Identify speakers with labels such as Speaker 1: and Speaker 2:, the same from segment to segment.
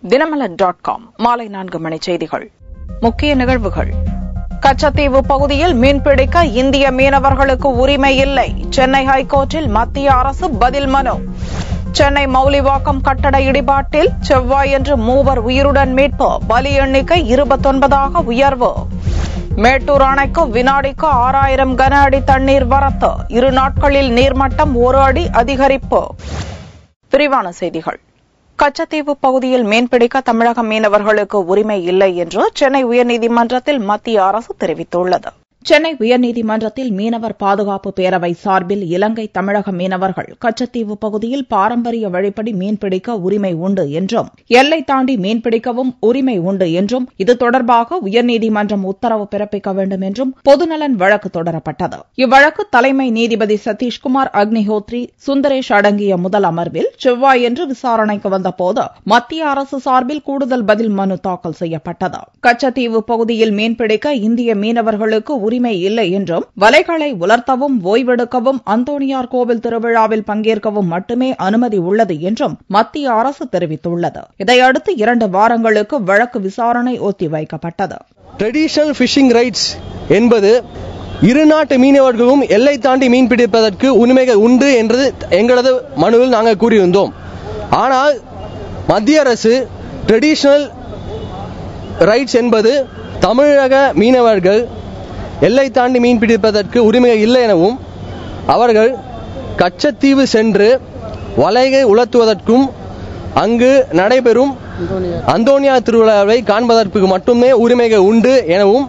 Speaker 1: Dinamalar dot com மாலை நான்கு மணி செய்திகள் முக்கிய நிகழ்வுகள் கச்சத்தீவு பகுதியில் மீன்பிடிக்க இந்திய மீனவர்களுக்கு உரிமை இல்லை சென்னை ஹைகோர்ட்டில் மத்திய அரசு பதில் மனு சென்னை மௌலிவாக்கம் கட்டட இடிபாட்டில் செவ்வாயன்று மூவர் உயிருடன் மீட்பு பலி எண்ணிக்கை இருபத்தொன்பதாக உயர்வு மேட்டூர் அணைக்கு வினாடிக்கு ஆறாயிரம் கன அடி தண்ணீர் வரத்து இரு நாட்களில் நீர்மட்டம் ஒரு அடி அதிகரிப்பு விரிவான செய்திகள் கச்சத்தீவு பகுதியில் மீன்பிடிக்க தமிழக மீனவர்களுக்கு உரிமை இல்லை என்று சென்னை உயர்நீதிமன்றத்தில் மத்திய அரசு தெரிவித்துள்ளது சென்னை உயர்நீதிமன்றத்தில் மீனவர் பாதுகாப்பு பேரவை சார்பில் இலங்கை தமிழக மீனவர்கள் கச்சத்தீவு பகுதியில் பாரம்பரிய வழிப்படி மீன்பிடிக்க உரிமை உண்டு என்றும் எல்லை தாண்டி மீன்பிடிக்கவும் உரிமை உண்டு என்றும் இது தொடர்பாக உயர்நீதிமன்றம் உத்தரவு பிறப்பிக்க வேண்டும் என்றும் பொதுநலன் வழக்கு தொடரப்பட்டது இவ்வழக்கு தலைமை நீதிபதி சதீஷ்குமார் அக்னிஹோத்ரி சுந்தரேஷ் அடங்கிய முதல் அமர்வில் செவ்வாயன்று விசாரணைக்கு வந்தபோது மத்திய அரசு சார்பில் கூடுதல் பதில் மனு தாக்கல் செய்யப்பட்டது கச்சத்தீவு பகுதியில் மீன்பிடிக்க இந்திய மீனவர்களுக்கு உரிமை இல்லை என்றும் வலைகளை உலர்த்தவும் ஓய்வெடுக்கவும் அந்தோணியார் கோவில் திருவிழாவில் பங்கேற்கவும் மட்டுமே அனுமதி உள்ளது என்றும் மத்திய அரசு தெரிவித்துள்ளது இதையடுத்து இரண்டு வாரங்களுக்கு வழக்கு விசாரணை ஒத்திவைக்கப்பட்டது
Speaker 2: ட்ரெடிஷனல் ஃபிஷிங் ரைட்ஸ் என்பது இரு நாட்டு மீனவர்களும் எல்லை தாண்டி மீன் பிடிப்பதற்கு உரிமைகள் உண்டு என்று எங்களது மனுவில் நாங்கள் கூறியிருந்தோம் ஆனால் மத்திய அரசு ட்ரெடிஷனல் ரைட்ஸ் என்பது தமிழக மீனவர்கள் எல்லை தாண்டி மீன் பிடிப்பதற்கு உரிமை இல்லை எனவும் அவர்கள் கச்சத்தீவு சென்று வலையை உலர்த்துவதற்கும் அங்கு நடைபெறும் அந்தோனியா திருவிழாவை காண்பதற்கு மட்டுமே உரிமைகள் உண்டு எனவும்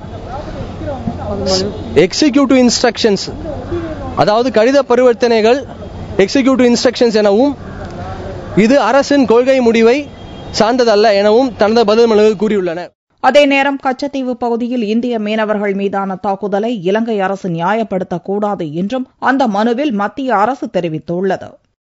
Speaker 2: எக்ஸிக்யூட்டிவ் இன்ஸ்ட்ரக்ஷன்ஸ் அதாவது கடித பரிவர்த்தனைகள் எக்ஸிக்யூட்டிவ் இன்ஸ்ட்ரக்ஷன்ஸ் எனவும் இது அரசின் கொள்கை முடிவை சார்ந்ததல்ல எனவும் தனது பதில் மனுவில் கூறியுள்ளனர்
Speaker 1: அதே நேரம் கச்சத்தீவு பகுதியில் இந்திய மீனவர்கள் மீதான தாக்குதலை இலங்கை அரசு நியாயப்படுத்தக்கூடாது என்றும் அந்த மனுவில் மத்திய அரசு தெரிவித்துள்ளது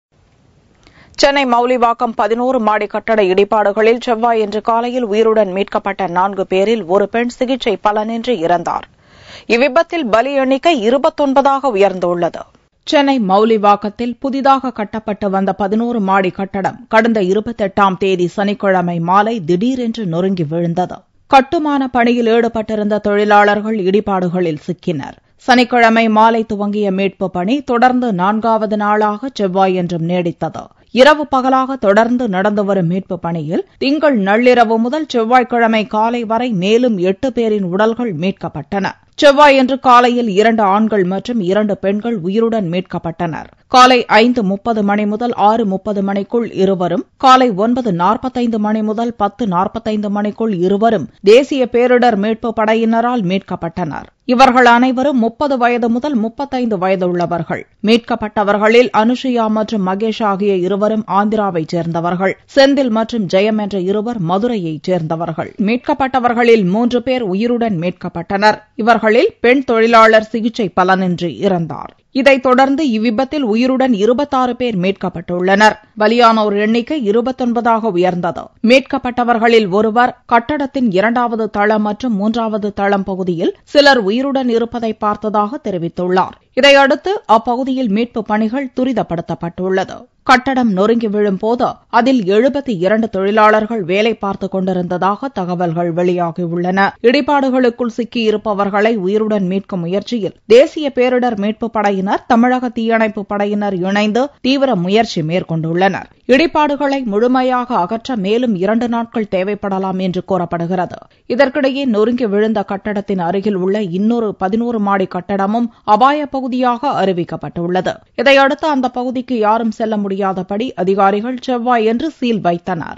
Speaker 1: சென்னை மௌலிவாக்கம் பதினோரு மாடி கட்டட இடிபாடுகளில் செவ்வாய் இன்று காலையில் உயிருடன் மீட்கப்பட்ட நான்கு பேரில் ஒரு பெண் சிகிச்சை பலனின்றி இறந்தார் இவ்விபத்தில் பலி எண்ணிக்கை இருபத்தொன்பதாக உயர்ந்துள்ளது சென்னை மௌலிவாக்கத்தில் புதிதாக கட்டப்பட்டு வந்த பதினோரு மாடி கட்டடம் கடந்த இருபத்தெட்டாம் தேதி சனிக்கிழமை மாலை திடீரென்று நொறுங்கி விழுந்தது கட்டுமான பணியில் ஈடுபட்டிருந்த தொழிலாளர்கள் இடிபாடுகளில் சிக்கினர் சனிக்கிழமை மாலை துவங்கிய மீட்பு பணி தொடர்ந்து நான்காவது நாளாக செவ்வாயன்றும் நீடித்தது இரவு பகலாக தொடர்ந்து நடந்து வரும் மீட்பு பணியில் திங்கள் நள்ளிரவு முதல் செவ்வாய்க்கிழமை காலை வரை மேலும் எட்டு பேரின் உடல்கள் மீட்கப்பட்டன செவ்வாயன்று காலையில் இரண்டு ஆண்கள் மற்றும் இரண்டு பெண்கள் உயிருடன் மீட்கப்பட்டனர் காலை ஐந்து முப்பது மணி முதல் ஆறு முப்பது மணிக்குள் இருவரும் காலை ஒன்பது நாற்பத்தைந்து மணி முதல் பத்து நாற்பத்தைந்து மணிக்குள் இருவரும் தேசிய பேரிடர் மீட்பு படையினரால் மீட்கப்பட்டனர் இவர்கள் அனைவரும் முப்பது வயது முதல் முப்பத்தைந்து வயதுள்ளவர்கள் மீட்கப்பட்டவர்களில் அனுஷியா மற்றும் மகேஷ் ஆகிய இருவரும் ஆந்திராவைச் சேர்ந்தவர்கள் செந்தில் மற்றும் ஜெயம் என்ற இருவர் மதுரையைச் சேர்ந்தவர்கள் மீட்கப்பட்டவர்களில் மூன்று பேர் உயிருடன் மீட்கப்பட்டனர் இவர்களில் பெண் தொழிலாளர் சிகிச்சை பலனின்றி இறந்தார் இதைத் தொடர்ந்து இவ்விபத்தில் உயிருடன் இருபத்தாறு பேர் மீட்கப்பட்டுள்ளனர் பலியானோர் எண்ணிக்கை இருபத்தொன்பதாக உயர்ந்தது மீட்கப்பட்டவர்களில் ஒருவர் கட்டடத்தின் இரண்டாவது தளம் மற்றும் மூன்றாவது தளம் பகுதியில் சிலர் உயிருடன் இருப்பதை பார்த்ததாக தெரிவித்துள்ளார் இதையடுத்து அப்பகுதியில் மீட்பு பணிகள் துரிதப்படுத்தப்பட்டுள்ளது கட்டடம் நொறுங்கி விழும்போது அதில் எழுபத்தி இரண்டு தொழிலாளர்கள் வேலை பார்த்துக் கொண்டிருந்ததாக தகவல்கள் வெளியாகியுள்ளன இடிபாடுகளுக்குள் சிக்கியிருப்பவர்களை உயிருடன் மீட்கும் முயற்சியில் தேசிய பேரிடர் மீட்புப் படையினர் தமிழக தீயணைப்பு படையினர் இணைந்து தீவிர முயற்சி மேற்கொண்டுள்ளனர் இடிபாடுகளை முழுமையாக அகற்ற மேலும் இரண்டு நாட்கள் தேவைப்படலாம் என்று கூறப்படுகிறது இதற்கிடையே நொறுங்கி விழுந்த கட்டடத்தின் அருகில் உள்ள இன்னொரு பதினோரு மாடி கட்டடமும் அபாய பகுதியாக அறிவிக்கப்பட்டுள்ளது இதையடுத்து அந்த பகுதிக்கு யாரும் செல்ல முடியாதபடி அதிகாரிகள் செவ்வாயன்று சீல் வைத்தனர்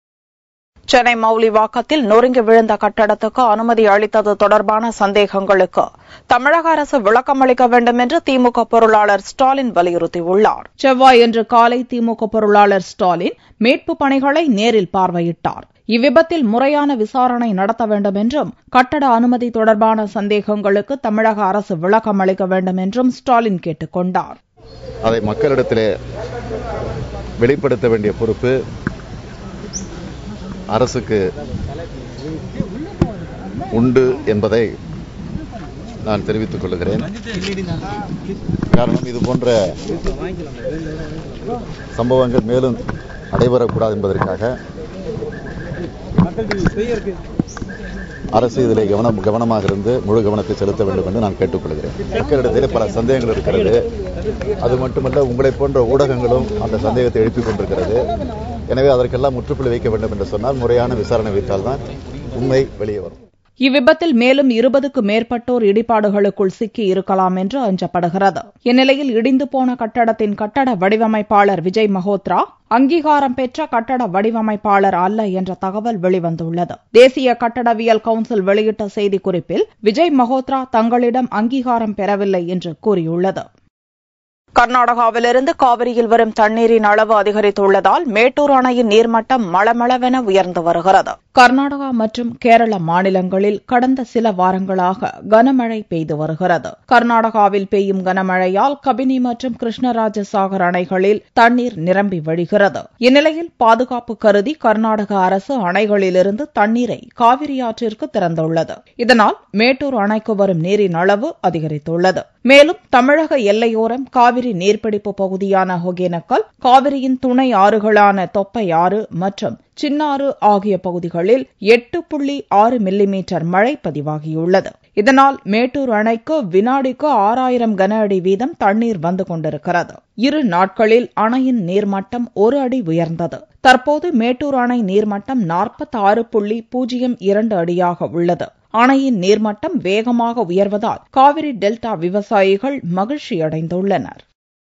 Speaker 1: சென்னை மௌலிவாக்கத்தில் நொறுங்கி விழுந்த கட்டடத்துக்கு அனுமதி அளித்தது தொடர்பான சந்தேகங்களுக்கு தமிழக அரசு விளக்கம் அளிக்க வேண்டும் என்று திமுக பொருளாளர் ஸ்டாலின் வலியுறுத்தியுள்ளார் செவ்வாயன்று காலை திமுக பொருளாளர் ஸ்டாலின் மீட்பு பணிகளை நேரில் பார்வையிட்டார் இவ்விபத்தில் முறையான விசாரணை நடத்த வேண்டும் என்றும் கட்டட அனுமதி தொடர்பான சந்தேகங்களுக்கு தமிழக அரசு விளக்கம் அளிக்க வேண்டும் என்றும் ஸ்டாலின் கேட்டுக் கொண்டார்
Speaker 3: அதை மக்களிடத்திலே வெளிப்படுத்த வேண்டிய பொறுப்பு அரசுக்கு உண்டு என்பதை நான் தெரிவித்துக் கொள்கிறேன் காரணம் இது போன்ற சம்பவங்கள் மேலும் நடைபெறக்கூடாது என்பதற்காக அரசு இதில் கவனம் கவனமாக இருந்து முழு கவனத்தை செலுத்த வேண்டும் என்று நான் கேட்டுக்கொள்கிறேன் மக்களிடத்திலே பல சந்தேகங்கள் இருக்கிறது அது மட்டுமல்ல உங்களைப் போன்ற ஊடகங்களும் அந்த சந்தேகத்தை எழுப்பிக் கொண்டிருக்கிறது எனவே அதற்கெல்லாம் முற்றுப்புள்ளி வைக்க வேண்டும் என்று சொன்னால் முறையான விசாரணை வைத்தால்தான் உண்மை வெளியே வரும்
Speaker 1: இவ்விபத்தில் மேலும் இருபதுக்கு மேற்பட்டோர் இடிபாடுகளுக்குள் சிக்கி இருக்கலாம் என்று அஞ்சப்படுகிறது இந்நிலையில் இடிந்து போன கட்டடத்தின் கட்டட வடிவமைப்பாளர் விஜய் மகோத்ரா அங்கீகாரம் பெற்ற கட்டட வடிவமைப்பாளர் அல்ல என்ற தகவல் வெளிவந்துள்ளது தேசிய கட்டடவியல் கவுன்சில் வெளியிட்ட செய்திக்குறிப்பில் விஜய் மகோத்ரா தங்களிடம் அங்கீகாரம் பெறவில்லை என்று கூறியுள்ளது கர்நாடகாவிலிருந்து காவிரியில் வரும் தண்ணீரின் அளவு அதிகரித்துள்ளதால் மேட்டூர் அணையின் நீர்மட்டம் மளமளவென உயர்ந்து வருகிறது கர்நாடகா மற்றும் கேரள மாநிலங்களில் கடந்த சில வாரங்களாக கனமழை பெய்து வருகிறது கர்நாடகாவில் பெய்யும் கனமழையால் கபினி மற்றும் கிருஷ்ணராஜ சாகர் அணைகளில் தண்ணீர் நிரம்பி வழிகிறது இந்நிலையில் பாதுகாப்பு கருதி கர்நாடக அரசு அணைகளிலிருந்து தண்ணீரை காவிரி ஆற்றிற்கு திறந்துள்ளது இதனால் மேட்டூர் அணைக்கு வரும் நீரின் அளவு அதிகரித்துள்ளது மேலும் தமிழக எல்லையோரம் காவிரி நீர்பிடிப்பு பகுதியான ஒகேனக்கல் காவிரியின் துணை ஆறுகளான தொப்பை ஆறு மற்றும் சின்னாறு ஆகிய பகுதிகளில் எட்டு புள்ளி ஆறு மில்லிமீட்டர் மழை பதிவாகியுள்ளது இதனால் மேட்டூர் அணைக்கு வினாடிக்கு ஆறாயிரம் கன அடி வீதம் தண்ணீர் வந்து கொண்டிருக்கிறது இரு நாட்களில் அணையின் நீர்மட்டம் ஒரு அடி உயர்ந்தது தற்போது மேட்டூர் அணை நீர்மட்டம் நாற்பத்தாறு புள்ளி பூஜ்ஜியம் இரண்டு அடியாக உள்ளது அணையின் நீர்மட்டம் வேகமாக உயர்வதால் காவிரி டெல்டா விவசாயிகள் மகிழ்ச்சியடைந்துள்ளனர்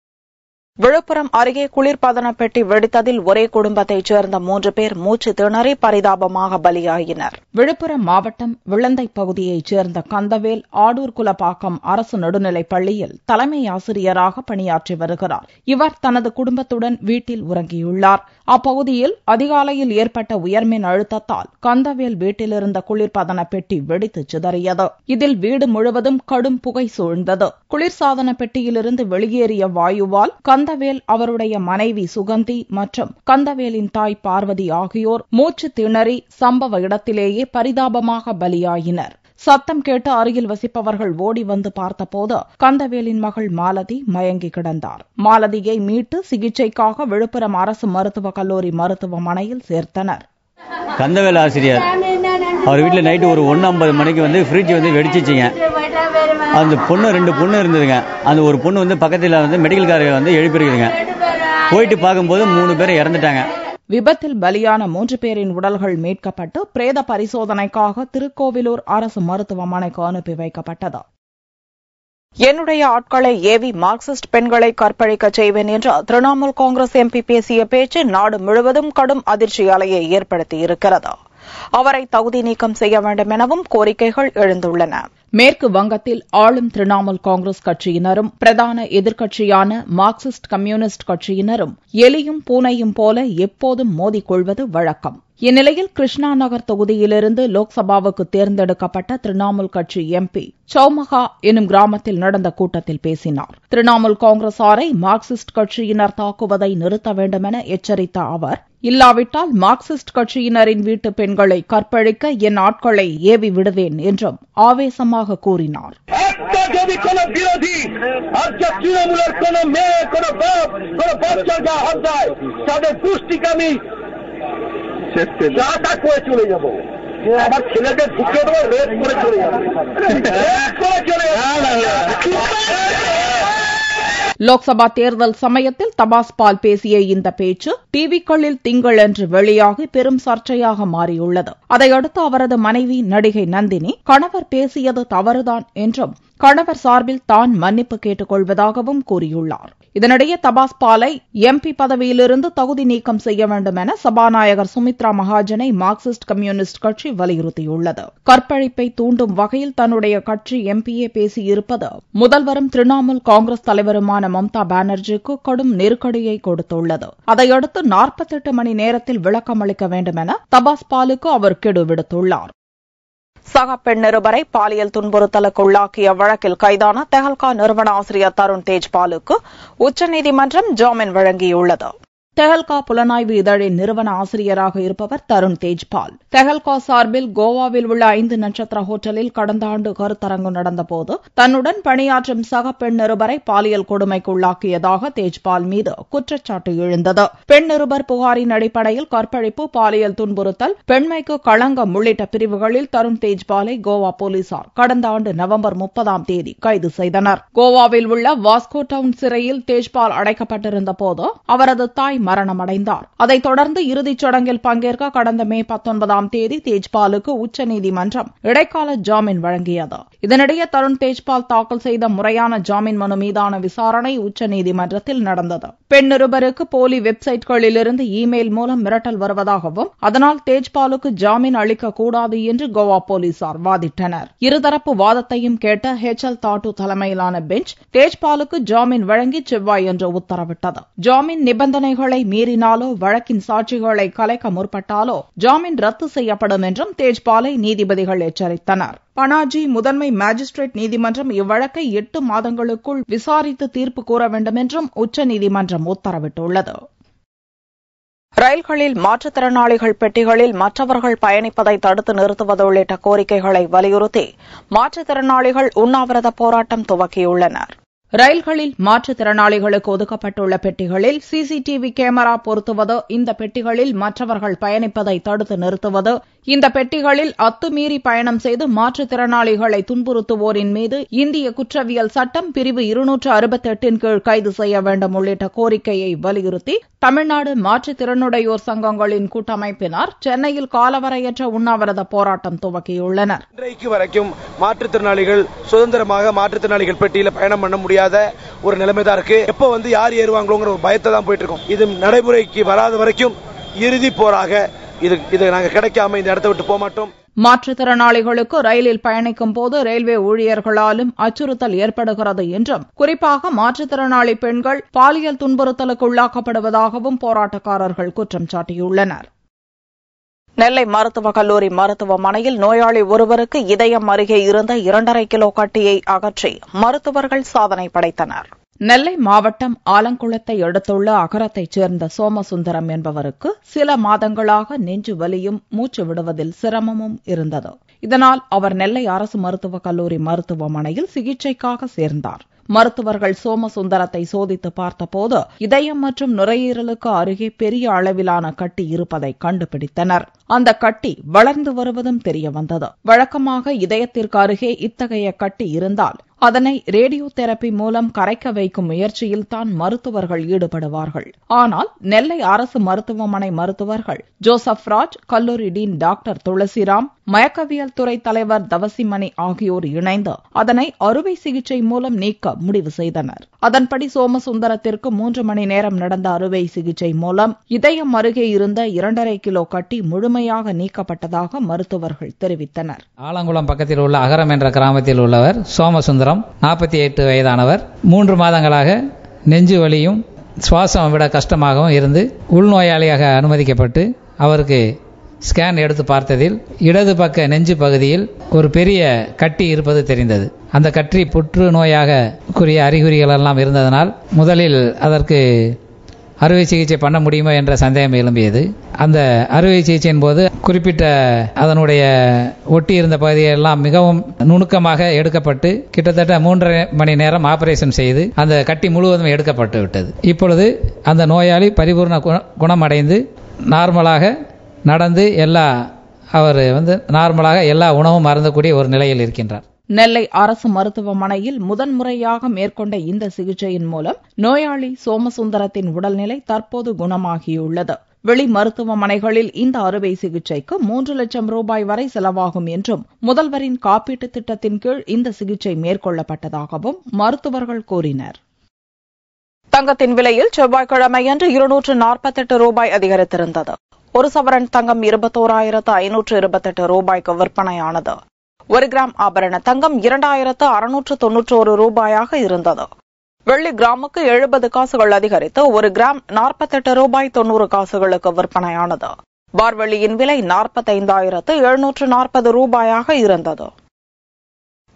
Speaker 1: விழுப்புரம் அருகே குளிர்பதன பெட்டி வெடித்ததில் ஒரே குடும்பத்தைச் சேர்ந்த மூன்று பேர் மூச்சு திணறி பரிதாபமாக பலியாயினர் விழுப்புரம் மாவட்டம் விளந்தை பகுதியைச் சேர்ந்த கந்தவேல் ஆடூர் குலப்பாக்கம் அரசு நடுநிலைப் பள்ளியில் தலைமை ஆசிரியராக பணியாற்றி வருகிறார் இவர் தனது குடும்பத்துடன் வீட்டில் உறங்கியுள்ளார் அப்பகுதியில் அதிகாலையில் ஏற்பட்ட உயர்மின் அழுத்தத்தால் கந்தவேல் வீட்டிலிருந்த குளிர்பதன பெட்டி வெடித்து சிதறியது இதில் வீடு முழுவதும் கடும் புகை சூழ்ந்தது குளிர்சாதன பெட்டியிலிருந்து வெளியேறிய வாயுவால் கந்தவேல் அவருடைய மனைவி சுகந்தி மற்றும் கந்தவேலின் தாய் பார்வதி ஆகியோர் மூச்சு திணறி சம்பவ இடத்திலேயே பரிதாபமாக பலியாயினர் சத்தம் கேட்டு அருகில் வசிப்பவர்கள் ஓடி வந்து பார்த்தபோது கந்தவேலின் மகள் மாலதி மயங்கி கிடந்தார் மாலதியை மீட்டு சிகிச்சைக்காக விழுப்புரம் அரசு மருத்துவக் கல்லூரி மருத்துவமனையில் சேர்த்தனர்
Speaker 4: கந்தவேல் ஆசிரியர் அவர் வீட்டில் நைட்டு ஒரு ஒன்று ஐம்பது மணிக்கு வந்து ஃப்ரிட்ஜ் வந்து வெடிச்சிச்சிங்க அந்த பொண்ணு ரெண்டு பொண்ணு இருந்ததுங்க அந்த ஒரு பொண்ணு வந்து பக்கத்தில் வந்து மெடிக்கல் காரை வந்து எழுப்பியிருக்குதுங்க போயிட்டு பார்க்கும்போது மூணு பேர் இறந்துட்டாங்க
Speaker 1: விபத்தில் பலியான மூன்று பேரின் உடல்கள் மீட்கப்பட்டு பிரேத பரிசோதனைக்காக திருக்கோவிலூர் அரசு மருத்துவமனைக்கு அனுப்பி வைக்கப்பட்டது என்னுடைய ஆட்களை ஏவி மார்க்சிஸ்ட் பெண்களை கற்பழிக்கச் செய்வேன் என்று திரிணாமுல் காங்கிரஸ் எம்பி பேசிய பேச்சு நாடு முழுவதும் கடும் அதிர்ச்சி அலையை ஏற்படுத்தியிருக்கிறது அவரை தகுதி நீக்கம் செய்ய வேண்டும் எனவும் கோரிக்கைகள் எழுந்துள்ளன மேற்கு வங்கத்தில் ஆளும் திரிணாமுல் காங்கிரஸ் கட்சியினரும் பிரதான எதிர்க்கட்சியான மார்க்சிஸ்ட் கம்யூனிஸ்ட் கட்சியினரும் எலியும் பூனையும் போல எப்போதும் மோதிக்கொள்வது வழக்கம் இந்நிலையில் கிருஷ்ணா நகர் தொகுதியிலிருந்து லோக்சபாவுக்கு தேர்ந்தெடுக்கப்பட்ட திரிணாமுல் கட்சி எம்பி சௌமகா எனும் கிராமத்தில் நடந்த கூட்டத்தில் பேசினார் திரிணாமுல் காங்கிரசாரை மார்க்சிஸ்ட் கட்சியினர் தாக்குவதை நிறுத்த வேண்டுமென எச்சரித்த அவர் இல்லாவிட்டால் மார்க்சிஸ்ட் கட்சியினரின் வீட்டு பெண்களை கற்பழிக்க என் ஆட்களை ஏவி விடுவேன் என்றும் ஆவேசமாக கூறினார்
Speaker 5: একটা যদি কোন বিরোধী আজকে তৃণমূলের কোন মেয়ে কোন বাপ কোন বাচ্চার গা হাত দেয় তাদের পুষ্টিকামী যা করে চলে যাব আমার ছেলেকে ঢুকে দেবো রেপ করে চলে যাবো রেপ করে চলে যাবো
Speaker 1: லோக்சபா தேர்தல் சமயத்தில் தபாஸ் பால் பேசிய இந்த பேச்சு டிவிக்களில் திங்களன்று வெளியாகி பெரும் சர்ச்சையாக மாறியுள்ளது அதையடுத்து அவரது மனைவி நடிகை நந்தினி கணவர் பேசியது தவறுதான் என்றும் கணவர் சார்பில் தான் மன்னிப்பு கேட்டுக் கொள்வதாகவும் கூறியுள்ளார் இதனிடையே தபாஸ் பாலை எம்பி பதவியிலிருந்து தகுதி நீக்கம் செய்ய வேண்டும் என சபாநாயகர் சுமித்ரா மகாஜனை மார்க்சிஸ்ட் கம்யூனிஸ்ட் கட்சி வலியுறுத்தியுள்ளது கற்பழிப்பை தூண்டும் வகையில் தன்னுடைய கட்சி எம்பியே பேசியிருப்பது முதல்வரும் திரிணாமுல் காங்கிரஸ் தலைவருமான மம்தா பானர்ஜிக்கு கடும் நெருக்கடியை கொடுத்துள்ளது அதையடுத்து நாற்பத்தெட்டு மணி நேரத்தில் விளக்கம் அளிக்க வேண்டும் என தபாஸ் பாலுக்கு அவர் கெடு விடுத்துள்ளார் சக பெண் நிருபரை பாலியல் துன்புறுத்தலுக்கு உள்ளாக்கிய வழக்கில் கைதான தெஹல்கா நிறுவன ஆசிரியர் தருண் தேஜ்பாலுக்கு உச்சநீதிமன்றம் ஜாமீன் வழங்கியுள்ளது தெஹல்கா புலனாய்வு இதழின் நிறுவன ஆசிரியராக இருப்பவர் தருண் தேஜ்பால் தெஹல்கா சார்பில் கோவாவில் உள்ள ஐந்து நட்சத்திர ஹோட்டலில் கடந்த ஆண்டு கருத்தரங்கு நடந்தபோது தன்னுடன் பணியாற்றும் சக பெண் நிருபரை பாலியல் கொடுமைக்குள்ளாக்கியதாக தேஜ்பால் மீது குற்றச்சாட்டு எழுந்தது பெண் நிருபர் புகாரின் அடிப்படையில் கற்பழிப்பு பாலியல் துன்புறுத்தல் பெண்மைக்கு களங்கம் உள்ளிட்ட பிரிவுகளில் தருண் தேஜ்பாலை கோவா போலீசார் கடந்த ஆண்டு நவம்பர் முப்பதாம் தேதி கைது செய்தனர் கோவாவில் உள்ள வாஸ்கோ டவுன் சிறையில் தேஜ்பால் அடைக்கப்பட்டிருந்த போது அவரது தாய் மரணமடைந்தார் அதைத் தொடர்ந்து இறுதிச் சடங்கில் பங்கேற்க கடந்த மே பத்தொன்பதாம் தேதி தேஜ்பாலுக்கு உச்சநீதிமன்றம் இடைக்கால ஜாமீன் வழங்கியது இதனிடையே தருண் தேஜ்பால் தாக்கல் செய்த முறையான ஜாமீன் மனு மீதான விசாரணை உச்சநீதிமன்றத்தில் நடந்தது பெண் நிருபருக்கு போலி வெப்சைட்களிலிருந்து இமெயில் மூலம் மிரட்டல் வருவதாகவும் அதனால் தேஜ்பாலுக்கு ஜாமீன் அளிக்கக்கூடாது என்று கோவா போலீசார் வாதிட்டனர் இருதரப்பு வாதத்தையும் கேட்ட ஹெச் எல் தாட்டு தலைமையிலான பெஞ்ச் தேஜ்பாலுக்கு ஜாமீன் வழங்கி செவ்வாயன்று உத்தரவிட்டது ஜாமீன் நிபந்தனைகளை மீறினாலோ வழக்கின் சாட்சிகளை கலைக்க முற்பட்டாலோ ஜாமீன் ரத்து செய்யப்படும் என்றும் தேஜ்பாலை நீதிபதிகள் எச்சரித்தனர் பனாஜி முதன்மை மாஜிஸ்ட்ரேட் நீதிமன்றம் இவ்வழக்கை எட்டு மாதங்களுக்குள் விசாரித்து தீர்ப்பு கூற வேண்டும் என்றும் உச்சநீதிமன்றம் உத்தரவிட்டுள்ளது ரயில்களில் மாற்றுத்திறனாளிகள் பெட்டிகளில் மற்றவர்கள் பயணிப்பதை தடுத்து நிறுத்துவது உள்ளிட்ட கோரிக்கைகளை வலியுறுத்தி மாற்றுத்திறனாளிகள் உண்ணாவிரத போராட்டம் துவக்கியுள்ளனர் ரயில்களில் மாற்றுத்திறனாளிகளுக்கு ஒதுக்கப்பட்டுள்ள பெட்டிகளில் சிசிடிவி கேமரா பொருத்துவது இந்த பெட்டிகளில் மற்றவர்கள் பயணிப்பதை தடுத்து நிறுத்துவது இந்த பெட்டிகளில் அத்துமீறி பயணம் செய்து மாற்றுத்திறனாளிகளை துன்புறுத்துவோரின் மீது இந்திய குற்றவியல் சட்டம் பிரிவு இருநூற்று அறுபத்தெட்டின் கீழ் கைது செய்ய வேண்டும் உள்ளிட்ட கோரிக்கையை வலியுறுத்தி தமிழ்நாடு மாற்றுத்திறனுடையோர் சங்கங்களின் கூட்டமைப்பினர் சென்னையில் காலவரையற்ற உண்ணாவிரத போராட்டம் துவக்கியுள்ளனர்
Speaker 6: இன்றைக்கு வரைக்கும் மாற்றுத்திறனாளிகள் சுதந்திரமாக மாற்றுத்திறனாளிகள் பெட்டியில பயணம் பண்ண முடியாத ஒரு நிலைமை தான் இருக்கு எப்போ வந்து யார் ஏறுவாங்களோங்கிற ஒரு பயத்தை தான் போயிட்டு இருக்கோம் இது நடைமுறைக்கு வராத வரைக்கும் இறுதி போராக இது இது நாங்க கிடைக்காம இந்த இடத்த விட்டு போக மாட்டோம்
Speaker 1: மாற்றுத்திறனாளிகளுக்கு ரயிலில் பயணிக்கும் போது ரயில்வே ஊழியர்களாலும் அச்சுறுத்தல் ஏற்படுகிறது என்றும் குறிப்பாக மாற்றுத்திறனாளி பெண்கள் பாலியல் துன்புறுத்தலுக்கு உள்ளாக்கப்படுவதாகவும் போராட்டக்காரர்கள் குற்றம் சாட்டியுள்ளனர் நெல்லை மருத்துவக் கல்லூரி மருத்துவமனையில் நோயாளி ஒருவருக்கு இதயம் அருகே இருந்த இரண்டரை கிலோ கட்டியை அகற்றி மருத்துவர்கள் சாதனை படைத்தனர் நெல்லை மாவட்டம் ஆலங்குளத்தை அடுத்துள்ள அகரத்தைச் சேர்ந்த சோமசுந்தரம் என்பவருக்கு சில மாதங்களாக நெஞ்சு வலியும் மூச்சு விடுவதில் சிரமமும் இருந்தது இதனால் அவர் நெல்லை அரசு மருத்துவக் கல்லூரி மருத்துவமனையில் சிகிச்சைக்காக சேர்ந்தார் மருத்துவர்கள் சோமசுந்தரத்தை சோதித்து பார்த்தபோது இதயம் மற்றும் நுரையீரலுக்கு அருகே பெரிய அளவிலான கட்டி இருப்பதை கண்டுபிடித்தனர் அந்த கட்டி வளர்ந்து வருவதும் தெரிய வந்தது வழக்கமாக இதயத்திற்கு அருகே இத்தகைய கட்டி இருந்தால் அதனை ரேடியோ தெரப்பி மூலம் கரைக்க வைக்கும் முயற்சியில் தான் மருத்துவர்கள் ஈடுபடுவார்கள் ஆனால் நெல்லை அரசு மருத்துவமனை மருத்துவர்கள் ஜோசப் ராஜ் கல்லூரி டீன் டாக்டர் துளசிராம் மயக்கவியல் துறை தலைவர் தவசிமணி ஆகியோர் இணைந்து அதனை அறுவை சிகிச்சை மூலம் நீக்க முடிவு செய்தனர் அதன்படி சோமசுந்தரத்திற்கு மூன்று மணி நேரம் நடந்த அறுவை சிகிச்சை மூலம் இதயம் அருகே இருந்த இரண்டரை கிலோ கட்டி முழுமையாக நீக்கப்பட்டதாக மருத்துவர்கள் தெரிவித்தனர்
Speaker 7: ஆலங்குளம் பக்கத்தில் உள்ள அகரம் என்ற கிராமத்தில் உள்ளவர் சோமசுந்தரம் நாற்பத்தி எட்டு வயதானவர் மூன்று மாதங்களாக நெஞ்சு வலியும் சுவாசம் விட கஷ்டமாகவும் இருந்து உள்நோயாளியாக அனுமதிக்கப்பட்டு அவருக்கு ஸ்கேன் எடுத்து பார்த்ததில் இடது பக்க நெஞ்சு பகுதியில் ஒரு பெரிய கட்டி இருப்பது தெரிந்தது அந்த கட்டி புற்றுநோயாக கூறிய அறிகுறிகள் எல்லாம் இருந்ததனால் முதலில் அதற்கு அறுவை சிகிச்சை பண்ண முடியுமா என்ற சந்தேகம் எழும்பியது அந்த அறுவை சிகிச்சையின் போது குறிப்பிட்ட அதனுடைய ஒட்டி இருந்த பகுதியெல்லாம் மிகவும் நுணுக்கமாக எடுக்கப்பட்டு கிட்டத்தட்ட மூன்றரை மணி நேரம் ஆபரேஷன் செய்து அந்த கட்டி முழுவதும் எடுக்கப்பட்டு விட்டது இப்பொழுது அந்த நோயாளி பரிபூர்ண குண- குணமடைந்து நார்மலாக நடந்து எல்லா அவர் வந்து நார்மலாக எல்லா உணவும் அருந்தக்கூடிய ஒரு நிலையில் இருக்கின்றார்
Speaker 1: நெல்லை அரசு மருத்துவமனையில் முதன்முறையாக மேற்கொண்ட இந்த சிகிச்சையின் மூலம் நோயாளி சோமசுந்தரத்தின் உடல்நிலை தற்போது குணமாகியுள்ளது வெளி மருத்துவமனைகளில் இந்த அறுவை சிகிச்சைக்கு மூன்று லட்சம் ரூபாய் வரை செலவாகும் என்றும் முதல்வரின் காப்பீட்டுத் திட்டத்தின் கீழ் இந்த சிகிச்சை மேற்கொள்ளப்பட்டதாகவும் மருத்துவர்கள் கூறினர் தங்கத்தின் விலையில் செவ்வாய்க்கிழமையன்று இருநூற்று நாற்பத்தெட்டு ரூபாய் அதிகரித்திருந்தது ஒரு சவரன் தங்கம் இருபத்தோராயிரத்து ஐநூற்று இருபத்தெட்டு ரூபாய்க்கு விற்பனையானது ஒரு கிராம் ஆபரண தங்கம் இரண்டாயிரத்து அறுநூற்று தொன்னூற்றோரு ரூபாயாக இருந்தது வெள்ளி கிராமுக்கு எழுபது காசுகள் அதிகரித்து ஒரு கிராம் நாற்பத்தெட்டு ரூபாய் தொன்னூறு காசுகளுக்கு விற்பனையானது பார்வெள்ளியின் விலை நாற்பத்தைந்தாயிரத்து எழுநூற்று நாற்பது ரூபாயாக இருந்தது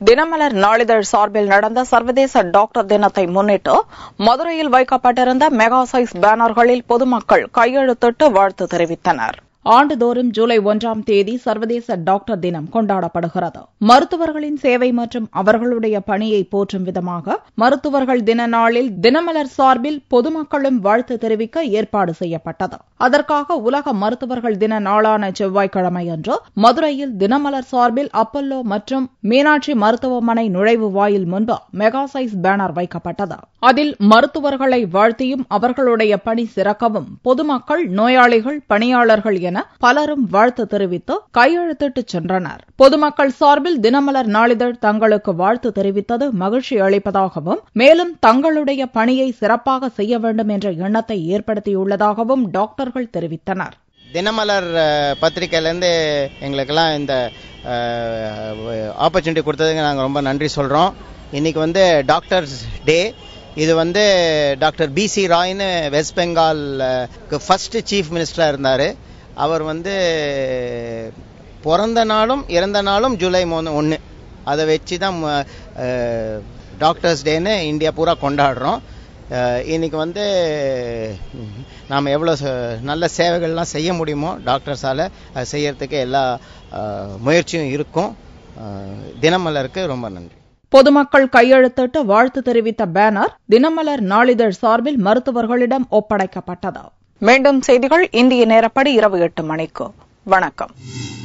Speaker 1: தினமலர் நாளிதழ் சார்பில் நடந்த சர்வதேச டாக்டர் தினத்தை முன்னிட்டு மதுரையில் வைக்கப்பட்டிருந்த மெகா சைஸ் பேனர்களில் பொதுமக்கள் கையெழுத்திட்டு வாழ்த்து தெரிவித்தனர் ஆண்டுதோறும் ஜூலை ஒன்றாம் தேதி சர்வதேச டாக்டர் தினம் கொண்டாடப்படுகிறது மருத்துவர்களின் சேவை மற்றும் அவர்களுடைய பணியை போற்றும் விதமாக மருத்துவர்கள் தின நாளில் தினமலர் சார்பில் பொதுமக்களும் வாழ்த்து தெரிவிக்க ஏற்பாடு செய்யப்பட்டது அதற்காக உலக மருத்துவர்கள் தின நாளான செவ்வாய்க்கிழமையன்று மதுரையில் தினமலர் சார்பில் அப்பல்லோ மற்றும் மீனாட்சி மருத்துவமனை நுழைவு வாயில் முன்பு மெகா சைஸ் பேனர் வைக்கப்பட்டது அதில் மருத்துவர்களை வாழ்த்தியும் அவர்களுடைய பணி சிறக்கவும் பொதுமக்கள் நோயாளிகள் பணியாளர்கள் என பலரும் வாழ்த்து தெரிவித்து கையெழுத்திட்டு சென்றனர் பொதுமக்கள் சார்பில் தினமலர் நாளிதழ் தங்களுக்கு வாழ்த்து தெரிவித்தது மகிழ்ச்சி அளிப்பதாகவும் மேலும் தங்களுடைய பணியை சிறப்பாக செய்ய வேண்டும் என்ற எண்ணத்தை ஏற்படுத்தியுள்ளதாகவும் டாக்டர்கள் தெரிவித்தனர்
Speaker 8: தினமலர் அஹ், பத்திரிக்கையிலேருந்து எங்களுக்கெல்லாம் இந்த ஆப்பர்ச்சுனிட்டி கொடுத்ததுக்கு நாங்கள் ரொம்ப நன்றி சொல்கிறோம் இன்னைக்கு வந்து டாக்டர்ஸ் டே இது வந்து டாக்டர் பிசி ராய்னு வெஸ்ட் பெங்கால் ஃபர்ஸ்ட் சீஃப் மினிஸ்டராக இருந்தார் அவர் வந்து பிறந்த நாளும் இறந்த நாளும் ஜூலை மூணு ஒன்று அதை வச்சு தான் டாக்டர்ஸ் டேன்னு இந்தியா பூரா கொண்டாடுறோம் அஹ், இன்னைக்கு வந்து ம், நாம் எவ்வளோ ச- நல்ல சேவைகள்லாம் செய்ய முடியுமோ டாக்டர்ஸால் அது செய்யறதுக்கு எல்லா அஹ், முயற்சியும் இருக்கும் அஹ், தினமலருக்கு ரொம்ப நன்றி
Speaker 1: பொதுமக்கள் கையெழுத்திட்டு வாழ்த்து தெரிவித்த பேனர் தினமலர் நாளிதழ் சார்பில் மருத்துவர்களிடம் ஒப்படைக்கப்பட்டது மீண்டும் செய்திகள் இந்திய நேரப்படி இரவு எட்டு மணிக்கு வணக்கம்